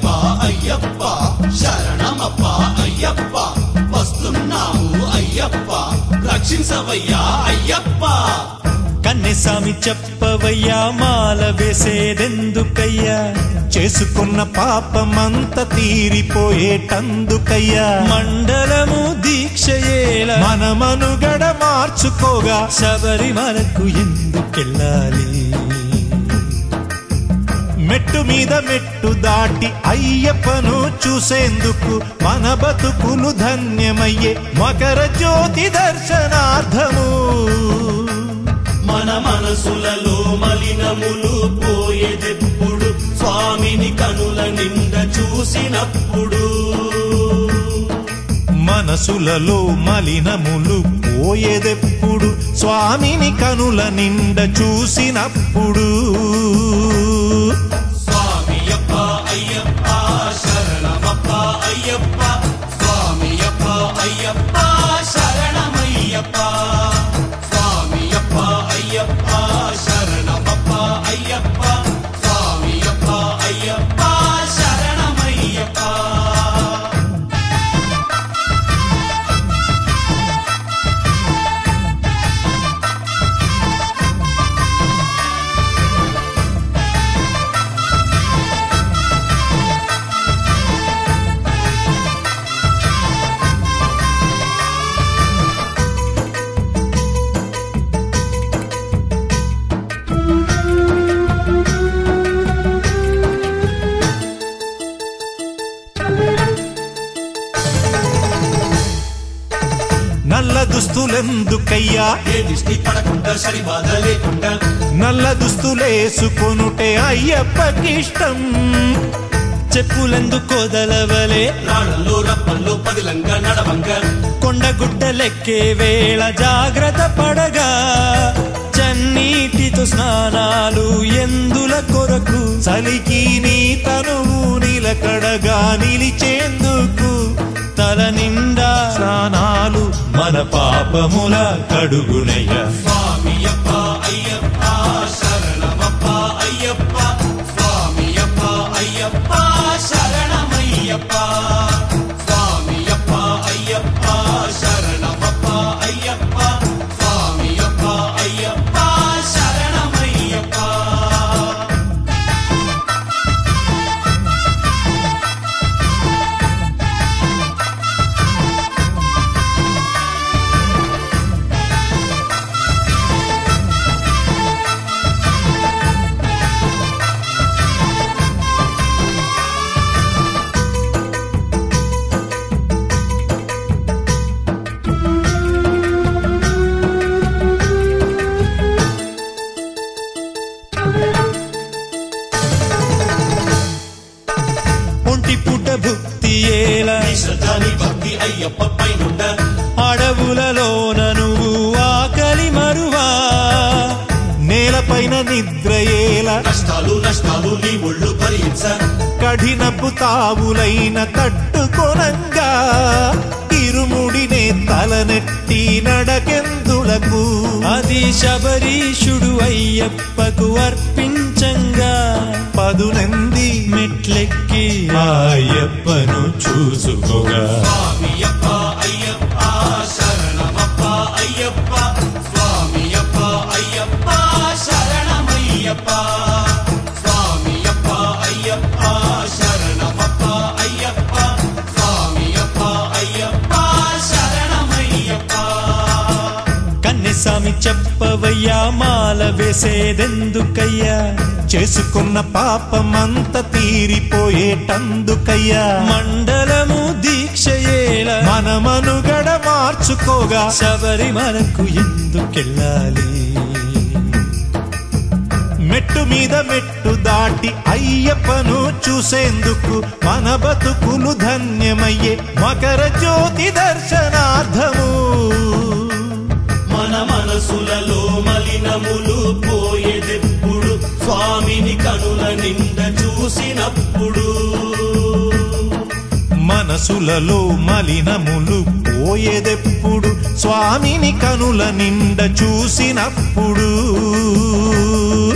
అయ్యప్ప అయ్యప్ప శరణమప్ప అయ్యప్ప వస్తున్నాము అయ్యప్ప రక్షించవయ్యా అయ్యప్ప కన్నెసామి చెప్పవయ్యా మాల వేసేదెందుకయ్యా చేసుకున్న పాపమంత తీరిపోయేటందుకయ్యా మండలము దీక్షయేల మనమనుగడ మార్చుకోగా శబరిమలకు ఎందుకెళ్ళాలి మెట్టు మీద మెట్టు దాటి అయ్యప్పను చూసేందుకు మన బతుకులు ధన్యమయ్యే మకర జ్యోతి దర్శనార్థము మన మనసులలో మలినములు పోయేదెప్పుడు స్వామిని కనుల నిండ చూసినప్పుడు మనసులలో మలినములు పోయేదెప్పుడు స్వామిని కనుల నిండ చూసినప్పుడు స్వామియప్ప అయ్యప్ప శరణమప్ప అయ్యప్ప స్వామియప్ప అయ్యప్ప శరణమయ్యప్ప స్వామియప్ప అయ్యప్ప శరణమప్ప అయ్యప్ప స్వామియప్ప అయ్యప్ప శరణమయ్యప్ప నల్ల దుస్తులెందుకయ్యా ఏ దిష్టి పడకుండా సరి బాధ లేకుండా నల్ల దుస్తులేసుకొనుటే అయ్యప్పకిష్టం చెప్పులెందుకోదలవలే రాళ్ళల్లో రప్పల్లో పదిలంగా నడవంగా కొండగుడ్డలెక్కే వేళ జాగ్రత్త పడగా చన్నీటితో స్నానాలు ఎందుల కొరకు చలికి నీ తనువు నిలకడగా నిలిచేందుకు తల నిండా స్నానాలు మన పాపముల కడుగునయ్యా స్వామియప్ప అయ్యప్ప శరణమప్ప అయ్యప్ప స్వామియప్ప అయ్యప్ప శరణమయ్యప్ప స్వామియప్ప అయ్యప్ప శరణమప్ప అయ్యప్ప స్వామియప్ప అయ్యప్ప శరణమయ్యప్ప ఒంటి పుట్ట భుక్తి ఏల శ్రద్ధాని భక్తి అయ్యప్ప పైనుండ అడవులలోన నువ్వు ఆకలి మరువా నేలపైన నిద్రయేల కష్టాలు నష్టాలు నీ ఒళ్ళు భరించ కఠినపు తావులైన తట్టుకొనంగా ఇరుముడినే తలనెట్టి నడకెందులకు అది శబరీషుడు అయ్యప్పకు అర్పించంగా పదునంది మెట్లెక్కి అయ్యప్పను చూసుకోగా స్వామియప్ప అయ్యప్ప శరణమప్ప అయ్యప్ప స్వామియప్ప అయ్యప్ప శరణమయ్యప్ప స్వామియప్ప అయ్యప్ప శరణమప్ప అయ్యప్ప స్వామియప్ప అయ్యప్ప శరణమయ్యప్ప కన్నెసామి చెప్పవయ్యా మాల వేసేదెందుకయ్యా చేసుకున్న పాపమంత తీరిపోయేటందుకయ్యా మండలము దీక్షయేల మనమనుగడ మార్చుకోగా శబరిమలకు ఎందుకెళ్ళాలి మెట్టు మీద మెట్టు దాటి అయ్యప్పను చూసేందుకు మన బతుకులు ధన్యమయ్యే మకర జ్యోతి దర్శనార్థము మన మనసులలో మలినములు పోయేదెప్పుడు స్వామిని కనుల నిండ చూసినప్పుడు మనసులలో మలినములు పోయేదెప్పుడు స్వామిని కనుల నిండ చూసినప్పుడు